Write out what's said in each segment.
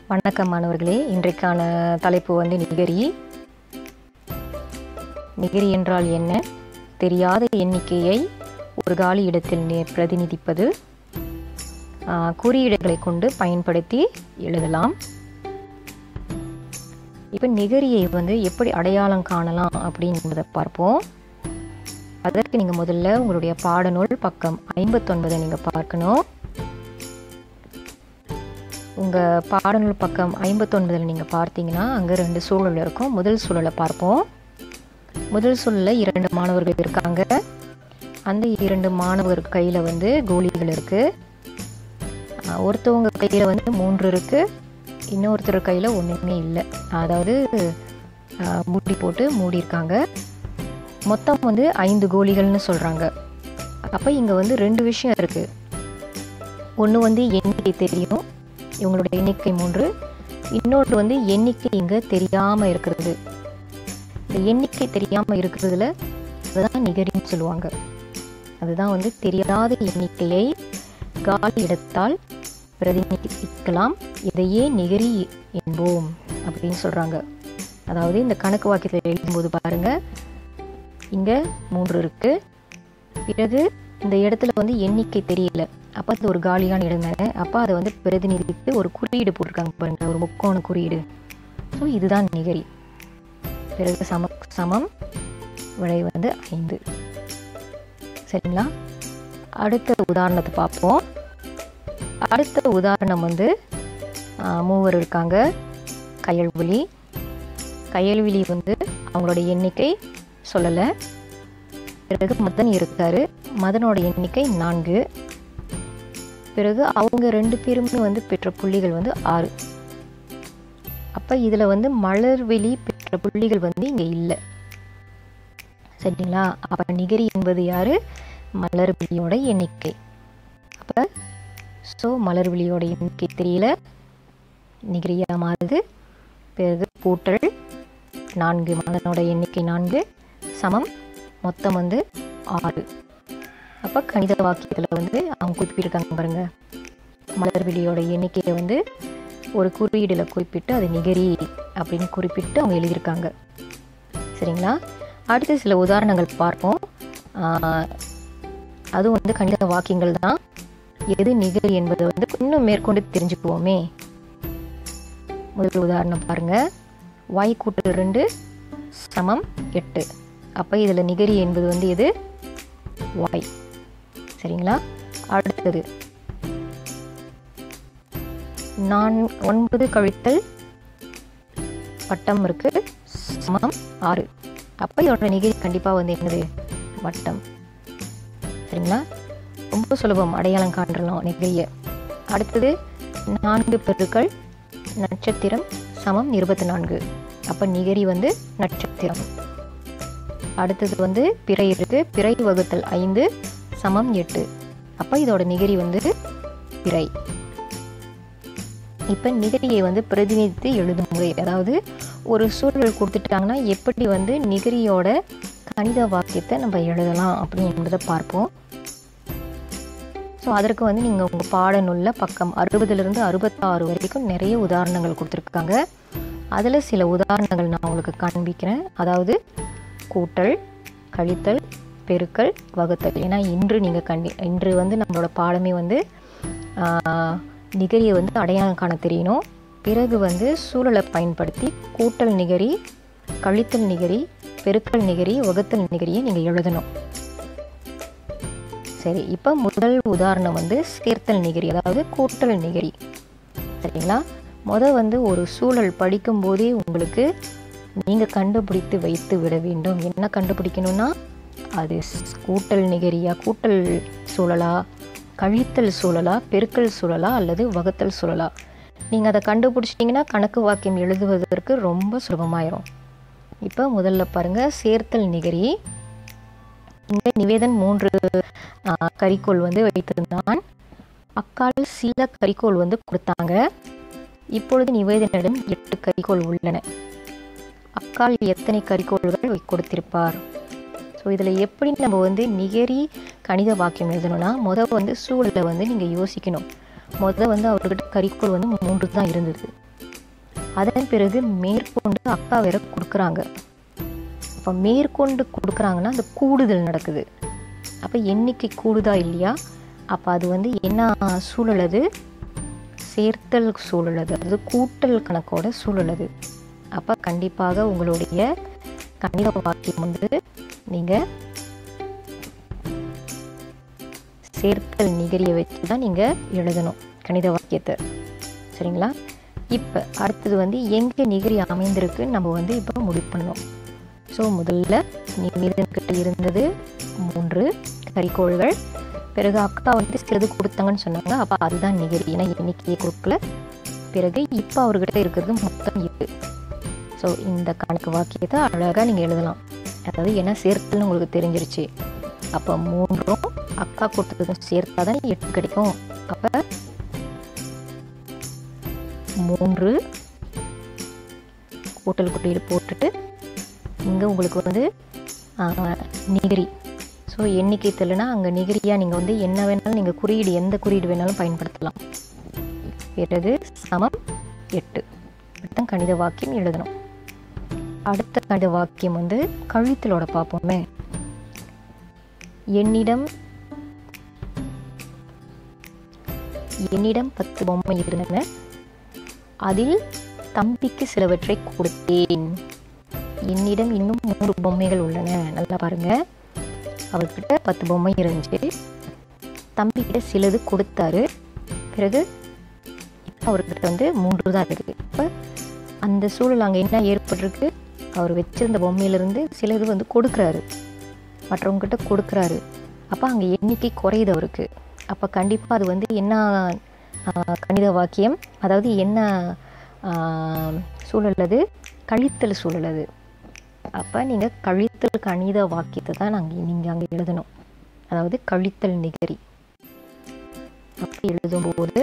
வணக்கம் மாணவர்களே இன்றைக்கான தலைப்பு வந்து நிகரி நிகரி என்றால் என்ன தெரியாத எண்ணிக்கையை ஒரு காலி இடத்தில் நே- பிரதிநிதிப்பது ஆ, குறியீடுகளை கொண்டு பயன்படுத்தி எழுதலாம் இப்போ நிகரியை வந்து எப்படி அடையாளம் காணலாம் அப்படின்றத பார்ப்போம் அதற்கு நீங்கள் முதல்ல உங்களுடைய பாடநூல் பக்கம் ஐம்பத்தொன்பதை நீங்கள் பார்க்கணும் உங்கள் பாடநூல் பக்கம் ஐம்பத்தொன்பதில் நீங்கள் பார்த்தீங்கன்னா அங்கே ரெண்டு சூழல் இருக்கும் முதல் சூழலை பார்ப்போம் முதல் சூழலில் இரண்டு மாணவர்கள் இருக்காங்க அந்த இரண்டு மாணவர் கையில் வந்து கோலிகள் இருக்குது ஒருத்தவங்க கையில் வந்து மூன்று இருக்குது இன்னொருத்தர் கையில் ஒன்றுமே இல்லை அதாவது ஆஹ், மூடி போட்டு மூடியிருக்காங்க மொத்தம் வந்து ஐந்து கோலிகள்னு சொல்கிறாங்க அப்போ இங்கே வந்து ரெண்டு விஷயம் இருக்குது ஒன்று வந்து எண்ணிக்கை தெரியும் இவங்களோட எண்ணிக்கை மூன்று இன்னொன்று வந்து எண்ணிக்கை இங்கே தெரியாமல் இருக்கிறது இந்த எண்ணிக்கை தெரியாமல் இருக்கிறதுல அதுதான் நிகரின்னு சொல்லுவாங்க அதுதான் வந்து தெரியாத எண்ணிக்கையை காலி இடத்தால் பிரதிநிதிக்கலாம் இதையே நிகரி என்போம் அப்படின்னு சொல்கிறாங்க அதாவது இந்த கணக்கு வாக்கியத்தில் எழுதும்போது பாருங்க இங்கே மூன்று இருக்கு பிறகு இந்த இடத்துல வந்து எண்ணிக்கை தெரியல அப்போ அது ஒரு காலியான இடம் தானே அப்போ அதை வந்து பிரதிநிதித்து ஒரு குறியீடு போட்டிருக்காங்க பாருங்க ஒரு முக்கோண குறியீடு ஸோ இதுதான் நிகரி பிறகு சம சமம் விடை வந்து ஐந்து சரிங்களா அடுத்த உதாரணத்தை பார்ப்போம் அடுத்த உதாரணம் வந்து ஆ, மூவர் இருக்காங்க கயல்விழி கயல்விழி வந்து அவங்களோட எண்ணிக்கை சொல்லலை பிறகு மதன் இருக்காரு மதனோட எண்ணிக்கை நான்கு பிறகு அவங்க ரெண்டு பேருமே வந்து பெற்ற புள்ளிகள் வந்து ஆறு அப்போ இதில் வந்து மலர்வெளி பெற்ற புள்ளிகள் வந்து இங்கே இல்லை சரிங்களா அப்போ நிகரி என்பது யாரு மலர்விழியோட எண்ணிக்கை அப்போ ஸோ மலர்விழியோட எண்ணிக்கை தெரியல நிகரியாக மாறுது பிறகு கூட்டல் நான்கு மலனோட எண்ணிக்கை நான்கு சமம் மொத்தம் வந்து ஆறு அப்போ கணித வாக்கியத்தில் வந்து அவங்க குறிப்பிட்டிருக்காங்க பாருங்க மலர்விழியோட எண்ணிக்கையை வந்து ஒரு குறியீடில் குறிப்பிட்டு அது நிகரி அப்படின்னு குறிப்பிட்டு அவங்க எழுதியிருக்காங்க சரிங்களா அடுத்து சில உதாரணங்கள் பார்ப்போம் ஆஹ், அதுவும் வந்து கணித வாக்கியங்கள் தான் எது நிகர் என்பதை வந்து இன்னும் மேற்கொண்டு தெரிஞ்சுக்குவோமே முதல் உதாரணம் பாருங்க y கூட்டல் ரெண்டு சமம் எட்டு அப்போ இதில் நிகரி என்பது வந்து எது y சரிங்களா அடுத்தது நான் ஒன்பது கழித்தல் வட்டம் இருக்கு சமம் ஆறு அப்போ இதோட நிகரி கண்டிப்பாக வந்து என்னது வட்டம் சரிங்களா ரொம்ப சுலபம் அடையாளம் காண்றலாம் நெகிழிய அடுத்தது நான்கு பெருக்கள் நட்சத்திரம் சமம் இருபத்தி நான்கு அப்போ நிகரி வந்து நட்சத்திரம் அடுத்தது வந்து பிறை இருக்கு பிறை வகுத்தல் ஐந்து சமம் எட்டு அப்போ இதோட நிகரி வந்து பிறை இப்போ நிகரியை வந்து பிரதிநிதித்து எழுதும் முறை அதாவது ஒரு சூழல் கொடுத்துட்டாங்கன்னா எப்படி வந்து நிகரியோட கணித வாக்கியத்தை நம்ம எழுதலாம் அப்படின்றத பார்ப்போம் ஸோ அதற்கு வந்து நீங்கள் உங்கள் பாடநூலில் பக்கம் அறுபதுலேருந்து அறுபத்தாறு வரைக்கும் நிறைய உதாரணங்கள் கொடுத்துருக்காங்க அதில் சில உதாரணங்கள் நான் உங்களுக்கு காண்பிக்கிறேன் அதாவது கூட்டல் கழித்தல் பெருக்கல் வகுத்தல் ஏன்னா இன்று நீங்கள் கண்டி இன்று வந்து நம்மளோட பாடமே வந்து ஆஹ், நிகரியை வந்து அடையாளம் காண தெரியணும் பிறகு வந்து சூழலை பயன்படுத்தி கூட்டல் நிகரி கழித்தல் நிகரி பெருக்கல் நிகரி வகுத்தல் நிகரியை நீங்கள் எழுதணும் சரி இப்போ முதல் உதாரணம் வந்து சேர்த்தல் நிகரி அதாவது கூட்டல் நிகரி சரிங்களா முத வந்து ஒரு சூழல் படிக்கும்போதே உங்களுக்கு நீங்கள் கண்டுபிடித்து வைத்து விட வேண்டும் என்ன கண்டுபிடிக்கணும்னா அது ஸ்- கூட்டல் நிகரியா கூட்டல் சூழலா கழித்தல் சூழலா பெருக்கல் சூழலா அல்லது வகுத்தல் சூழலா நீங்கள் அதை கண்டுபிடிச்சிட்டிங்கன்னா கணக்கு வாக்கியம் எழுதுவதற்கு ரொம்ப சுலபமாயிரும் இப்போ முதல்ல பாருங்கள் சேர்த்தல் நிகரி இங்கே நிவேதன் மூன்று ஆ, கரிக்கோல் வந்து வைத்திருந்தான் அக்கால் சில கரிக்கோல் வந்து கொடுத்தாங்க இப்பொழுது நிவேதனிடம் எட்டு கரிக்கோல் உள்ளன அக்கால் எத்தனை கரிக்கோள்கள் வை- கொடுத்திருப்பார் ஸோ இதில் எப்படி நம்ம வந்து நிகரி கணித வாக்கியம் எழுதணும்னா முத வந்து சூழலை வந்து நீங்கள் யோசிக்கணும் முத வந்து அவர்கிட்ட கரிக்கோள் வந்து மூன்று தான் இருந்தது அதன் பிறகு மேற்கொண்டு அக்கா வேற கொடுக்குறாங்க அப்போ மேற்கொண்டு கொடுக்குறாங்கன்னா அந்த கூடுதல் நடக்குது அப்போ எண்ணிக்கை கூடுதா இல்லையா அப்போ அது வந்து என்ன சூழல் அது சேர்த்தல் சூழல் அது அதாவது கூட்டல் கணக்கோட சூழல் அது அப்போ கண்டிப்பாக உங்களுடைய கணித வாக்கியம் வந்து நீங்கள் சேர்த்தல் நிகரியை வச்சு தான் நீங்கள் எழுதணும் கணித வாக்கியத்தை சரிங்களா இப்போ அடுத்தது வந்து எங்கே நிகரி அமைந்திருக்கு நம்ம வந்து இப்போ முடிவு பண்ணணும் ஸோ முதல்ல நிமிதன்கிட்ட இருந்தது மூன்று கறிக்கோள்கள் பிறகு அக்கா வந்து சிறிது கொடுத்தாங்கன்னு சொன்னாங்க அப்போ அதுதான் நிகரி ஏன்னா எண்ணிக்கையை கொடுக்கல பிறகு இப்போ அவர்கிட்ட இருக்கிறது மொத்தம் இது ஸோ இந்த கணக்கு வாக்கியத்தை அழகாக நீங்கள் எழுதலாம் அதாவது என்ன சேர்த்துன்னு உங்களுக்கு தெரிஞ்சிருச்சு அப்போ மூன்றும் அக்கா கொடுத்ததும் சேர்த்தா தான் எட்டு கிடைக்கும் அப்போ மூன்று கூட்டல் குட்டியில் போட்டுட்டு இங்கே உங்களுக்கு வந்து நிகரி ஸோ எண்ணிக்கை தெரியலனா அங்கே நிகரியாக நீங்கள் வந்து என்ன வேணாலும் நீங்கள் குறியீடு எந்த குறியீடு வேணாலும் பயன்படுத்தலாம் பிறகு சமம் எட்டு இப்படித்தான் கணித வாக்கியம் எழுதணும் அடுத்த கணித வாக்கியம் வந்து கழித்தலோட பார்ப்போமே என்னிடம் என்னிடம் பத்து பொம்மை இருந்தன அதில் தம்பிக்கு சிலவற்றை கொடுத்தேன் என்னிடம் இன்னும் மூன்று பொம்மைகள் உள்ளன நல்லா பாருங்க அவர்கிட்ட பத்து பொம்மை இருந்துச்சு தம்பிக்கிட்ட சிலது கொடுத்தாரு பிறகு இப்போ அவர்கிட்ட வந்து மூன்று தான் இருக்குது இப்போ அந்த சூழல் அங்கே என்ன ஏற்பட்டிருக்கு அவர் வச்சிருந்த பொம்மையிலிருந்து சிலது வந்து கொடுக்குறாரு மற்றவங்ககிட்ட கொடுக்குறாரு அப்போ அங்கே எண்ணிக்கை குறையுது அவருக்கு அப்போ கண்டிப்பாக அது வந்து என்ன கணித வாக்கியம் அதாவது என்ன சூழல் அது கழித்தல் சூழல் அது அப்போ நீங்கள் கழித்தல் கணித வாக்கியத்தை தான் நாங்கள் நீங்கள் அங்கே எழுதணும் அதாவது கழித்தல் நிகரி அப்படி எழுதும்போது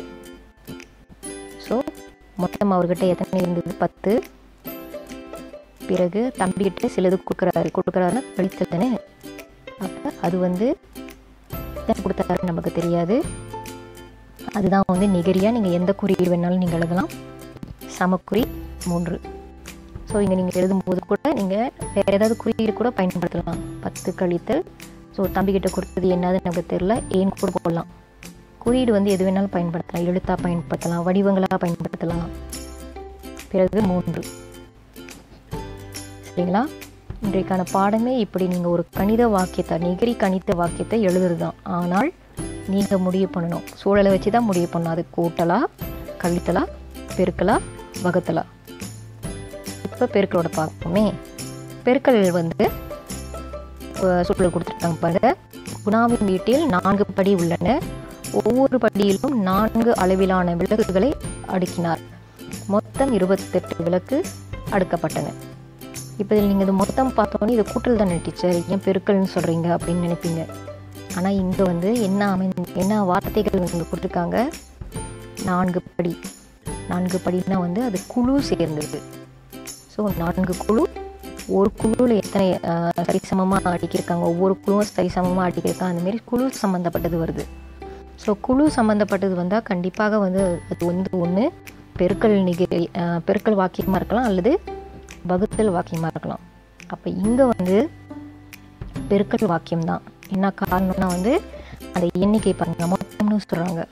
ஸோ மொத்தம் அவர்கிட்ட எத்தனை இருந்தது பத்து பிறகு தம்பிக்கிட்ட சிலது கொடுக்குறாரு கொடுக்குறாருன்னா கழித்தல் தானே அப்போ அது வந்து எத்தனை கொடுத்தாரு நமக்கு தெரியாது அதுதான் வந்து நிகரியாக நீங்கள் எந்த குறியீடு வேணாலும் நீங்கள் எழுதலாம் சமக்குறி மூன்று ஸோ இங்கே நீங்கள் எழுதும்போது கூட நீங்கள் வேறு ஏதாவது குறியீடு கூட பயன்படுத்தலாம் பத்து கழித்தல் ஸோ தம்பிக்கிட்ட கொடுத்தது என்னதுன்னு நமக்கு தெரில ஏன் கூட போடலாம் குறியீடு வந்து எது வேணாலும் பயன்படுத்தலாம் எழுத்தாக பயன்படுத்தலாம் வடிவங்களாக பயன்படுத்தலாம் பிறகு மூன்று சரிங்களா இன்றைக்கான பாடமே இப்படி நீங்கள் ஒரு கணித வாக்கியத்தை நிகரி கணித வாக்கியத்தை எழுதுறது தான் ஆனால் நீங்கள் முடிவு பண்ணணும் சூழலை வச்சு தான் முடிவு பண்ணணும் அது கூட்டலா கழித்தலா பெருக்கலா வகுத்தலா இப்போ பெருக்களோட பார்ப்போமே பெருக்கல் வந்து சூழல் கொடுத்துருக்காங்க பாருங்க குணாவின் வீட்டில் நான்கு படி உள்ளன ஒவ்வொரு படியிலும் நான்கு அளவிலான விளக்குகளை அடுக்கினார் மொத்தம் இருபத்தெட்டு விளக்கு அடுக்கப்பட்டன இப்போ இதில் நீங்கள் இது மொத்தம் பார்த்தோன்னே இது கூட்டல் தானே டீச்சர் ஏன் பெருக்கல்னு சொல்கிறீங்க அப்படின்னு நினைப்பீங்க ஆனால் இங்கே வந்து என்ன அமை என்ன வார்த்தைகள் இங்கே கொடுத்துருக்காங்க நான்கு படி நான்கு படினா வந்து அது குழு சேர்ந்தது ஸோ நான்கு குழு ஒரு குழுவில் எத்தனை சரிசமமாக அடிக்கிருக்காங்க ஒவ்வொரு குழுவும் சரிசமமாக அடிக்கிருக்காங்க அந்தமாரி குழு சம்மந்தப்பட்டது வருது ஸோ குழு சம்மந்தப்பட்டது வந்தால் கண்டிப்பாக வந்து அது வந்து ஒன்று பெருக்கல் நிகழ் பெருக்கல் வாக்கியமாக இருக்கலாம் அல்லது வகுத்தல் வாக்கியமாக இருக்கலாம் அப்போ இங்கே வந்து பெருக்கல் வாக்கியம் தான் என்ன காரணம்னா வந்து அந்த எண்ணிக்கை பாருங்க மொத்தம்னு சொல்கிறாங்க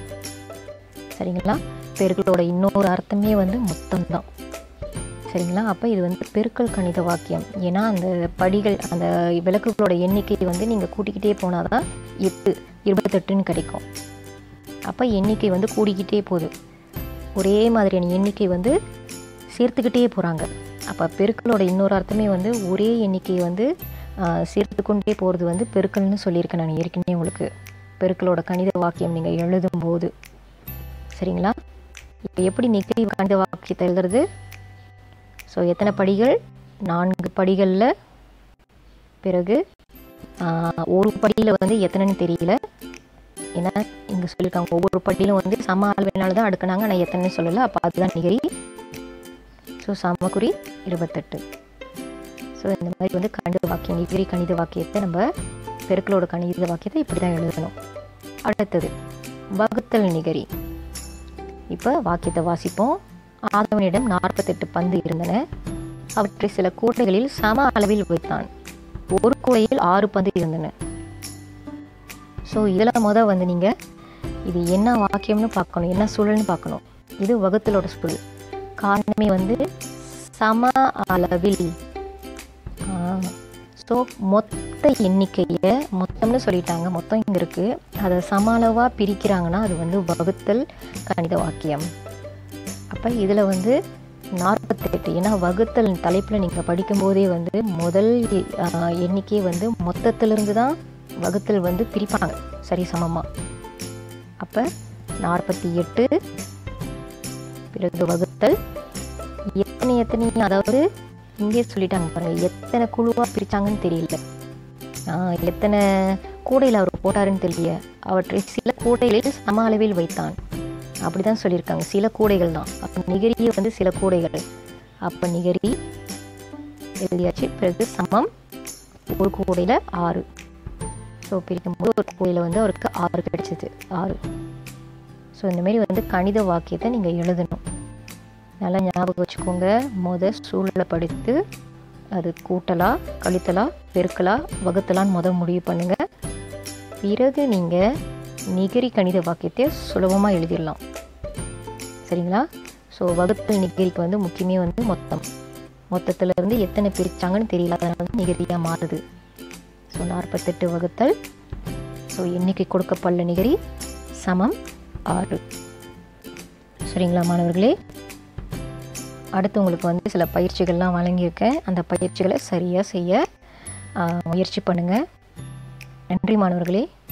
சரிங்களா பெருக்களோட இன்னொரு அர்த்தமே வந்து மொத்தம் தான் சரிங்களா அப்போ இது வந்து பெருக்கல் கணித வாக்கியம் ஏன்னா அந்த படிகள் அந்த விளக்குகளோட எண்ணிக்கை வந்து நீங்கள் கூட்டிக்கிட்டே போனால் தான் எட்டு இருபத்தெட்டுன்னு கிடைக்கும் அப்போ எண்ணிக்கை வந்து கூடிக்கிட்டே போகுது ஒரே மாதிரியான எண்ணிக்கை வந்து சேர்த்துக்கிட்டே போகிறாங்க அப்போ பெருக்களோட இன்னொரு அர்த்தமே வந்து ஒரே எண்ணிக்கையை வந்து சேர்த்து கொண்டே போகிறது வந்து பெருக்கல்னு சொல்லியிருக்கேன் நான் ஏற்கனவே உங்களுக்கு பெருக்களோட கணித வாக்கியம் நீங்கள் எழுதும்போது சரிங்களா இப்போ எப்படி நிகழ் கணித வாக்கியத்தை எழுதுறது ஸோ எத்தனை படிகள் நான்கு படிகளில் பிறகு ஒரு படியில் வந்து எத்தனைன்னு தெரியல ஏன்னா இங்கே சொல்லியிருக்காங்க ஒவ்வொரு படியிலும் வந்து சம அளவினால தான் அடுக்குனாங்க ஆனால் எத்தனைன்னு சொல்லலை அப்போ அதுதான் நிகரி ஸோ சமக்குறி இருபத்தெட்டு ஸோ இந்த மாதிரி வந்து கணித வாக்கியம் நிகரி கணித வாக்கியத்தை நம்ம பெருக்களோட கணித வாக்கியத்தை இப்படி தான் எழுதணும் அடுத்தது வகுத்தல் நிகரி இப்போ வாக்கியத்தை வாசிப்போம் ஆதவனிடம் நாற்பத்தெட்டு பந்து இருந்தன அவற்றை சில கூடைகளில் சம அளவில் வைத்தான் ஒரு கூடையில் ஆறு பந்து இருந்தன ஸோ இதில் முத வந்து நீங்கள் இது என்ன வாக்கியம்னு பார்க்கணும் என்ன சூழல்னு பார்க்கணும் இது வகுத்தலோட சூழல் காரணமே வந்து சம அளவில் ஸோ மொத்த எண்ணிக்கையை மொத்தம்னு சொல்லிட்டாங்க மொத்தம் இங்கே இருக்குது அதை சம அளவாக பிரிக்கிறாங்கன்னா அது வந்து வகுத்தல் கணித வாக்கியம் அப்போ இதில் வந்து நாற்பத்தெட்டு ஏன்னா வகுத்தல் தலைப்பில் நீங்கள் படிக்கும்போதே வந்து முதல் எண்ணிக்கை வந்து மொத்தத்திலிருந்து தான் வகுத்தல் வந்து பிரிப்பாங்க சரி சமமாக அப்போ நாற்பத்தி எட்டு பிறகு வகுத்தல் எத்தனை எத்தனை அதாவது இங்கே சொல்லிட்டாங்க பாருங்கள் எத்தனை குழுவாக பிரித்தாங்கன்னு தெரியல எத்தனை கூடையில் அவர் போட்டாருன்னு தெரியல அவற்றை சில கூடைகளில் சம அளவில் வைத்தான் அப்படி தான் சொல்லியிருக்காங்க சில கூடைகள் தான் அப்போ நிகரியை வந்து சில கூடைகள் அப்போ நிகரி எழுதியாச்சு பிறகு சமம் ஒரு கூடையில் ஆறு ஸோ பிரிக்கும்போது ஒரு கூடையில் வந்து அவருக்கு ஆறு கிடைச்சிது ஆறு ஸோ இந்தமாரி வந்து கணித வாக்கியத்தை நீங்கள் எழுதணும் நல்லா ஞாபகம் வச்சுக்கோங்க முத சூழலை படித்து அது கூட்டலா கழித்தலா பெருக்கலா வகுத்தலான்னு முத முடிவு பண்ணுங்கள் பிறகு நீங்கள் நிகரி கணித வாக்கியத்தை சுலபமாக எழுதிடலாம் சரிங்களா ஸோ வகுத்தல் நிகரிக்கு வந்து முக்கியமே வந்து மொத்தம் மொத்தத்தில் இருந்து எத்தனை பிரித்தாங்கன்னு தெரியல அதனால் வந்து நிகரியாக மாறுது ஸோ நாற்பத்தெட்டு வகுத்தல் ஸோ எண்ணிக்கை கொடுக்கப்பட்ட நிகரி சமம் ஆறு சரிங்களா மாணவர்களே அடுத்து உங்களுக்கு வந்து சில பயிற்சிகள்லாம் வழங்கியிருக்கேன் அந்த பயிற்சிகளை சரியாக செய்ய முயற்சி பண்ணுங்கள் நன்றி மாணவர்களே